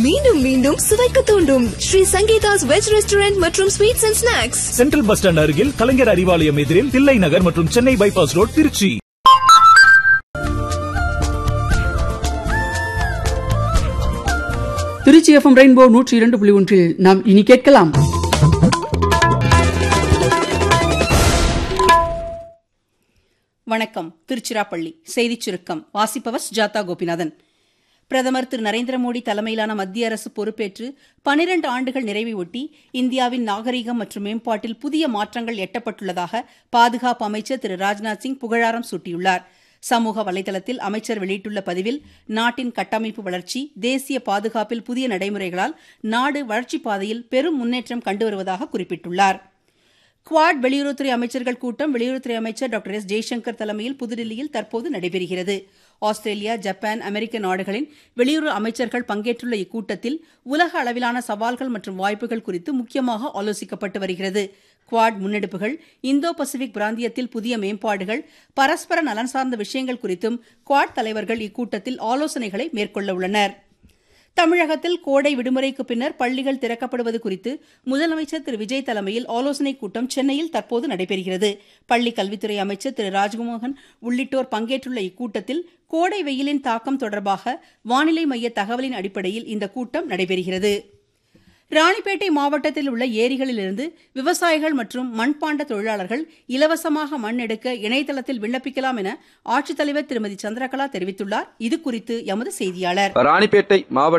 மீண்டும் மீண்டும் சுவைக்க தூண்டும் ஸ்ரீ சங்கீதாஸ் வெஜ் ரெஸ்டாரண்ட் மற்றும் sweets and snacks central bus stand அருகில் கலைஞர் அறிவாலயம் எதிரில் தில்லை நகர் மற்றும் Chennai bypass road Tiruchi Tiruchi F M rainbow நூற்றி இரண்டு புள்ளி ஒன்றில் நாம் இனி கேட்கலாம் வணக்கம் திருச்சிராப்பள்ளி செய்திச் சுருக்கம் வாசிப்பவர் ஜாதா கோபிநாதன் பிரதமர் திரு நரேந்திர மோடி தலைமையிலான மத்திய அரசு பொறுப்பேற்று பனிரண்டு ஆண்டுகள் நிறைவை ஒட்டி இந்தியாவின் நாகரீகம் மற்றும் மேம்பாட்டில் புதிய மாற்றங்கள் எட்டப்பட்டுள்ளதாக பாதுகாப்பு அமைச்சர் திரு ராஜ்நாத் சிங் புகழாரம் சூட்டியுள்ளார் சமூக வலைதளத்தில் அமைச்சர் வெளியிட்டுள்ள பதிவில் நாட்டின் கட்டமைப்பு வளர்ச்சி தேசிய பாதுகாப்பில் புதிய நடைமுறைகளால் நாடு வளர்ச்சிப் பாதையில் பெரும் முன்னேற்றம் கண்டு வருவதாக குறிப்பிட்டுள்ளார் குவாட் வெளியுறவுத்துறை அமைச்சர்கள் கூட்டம் வெளியுறவுத்துறை அமைச்சர் டாக்டர் எஸ் ஜெய்சங்கர் தலைமையில் புதுடில்லியில் தற்போது நடைபெறுகிறது ஆஸ்திரேலியா ஜப்பான் அமெரிக்க நாடுகளின் வெளியுறவு அமைச்சர்கள் பங்கேற்றுள்ள இக்கூட்டத்தில் உலக அளவிலான சவால்கள் மற்றும் வாய்ப்புகள் குறித்து முக்கியமாக ஆலோசிக்கப்பட்டு வருகிறது குவாட் முன்னெடுப்புகள் இந்தோ பசிபிக் பிராந்தியத்தில் புதிய மேம்பாடுகள் பரஸ்பர நலன் சார்ந்த விஷயங்கள் குறித்தும் குவாட் தலைவர்கள் இக்கூட்டத்தில் ஆலோசனைகளை மேற்கொள்ள உள்ளனா் தமிழகத்தில் கோடை விடுமுறைக்கு பின்னர் பள்ளிகள் திறக்கப்படுவது குறித்து முதலமைச்சர் திரு விஜய் தலைமையில் ஆலோசனைக் கூட்டம் சென்னையில் தற்போது நடைபெறுகிறது பள்ளிக் கல்வித்துறை அமைச்சர் திரு ராஜ்மோகன் உள்ளிட்டோர் பங்கேற்றுள்ள இக்கூட்டத்தில் கோடை வெயிலின் தாக்கம் தொடர்பாக வானிலை மைய தகவலின் அடிப்படையில் இந்த கூட்டம் நடைபெறுகிறது ராணிப்பேட்டை மாவட்டத்தில் உள்ள ஏரிகளிலிருந்து விவசாயிகள் மற்றும் மண்பாண்ட தொழிலாளர்கள் இலவசமாக மண் எடுக்க இணையதளத்தில் விண்ணப்பிக்கலாம் என ஆட்சித்தலைவர் திருமதி சந்திரகலா தெரிவித்துள்ளார் இது குறித்து எமது செய்தியாளர் ராணிப்பேட்டை மாவட்ட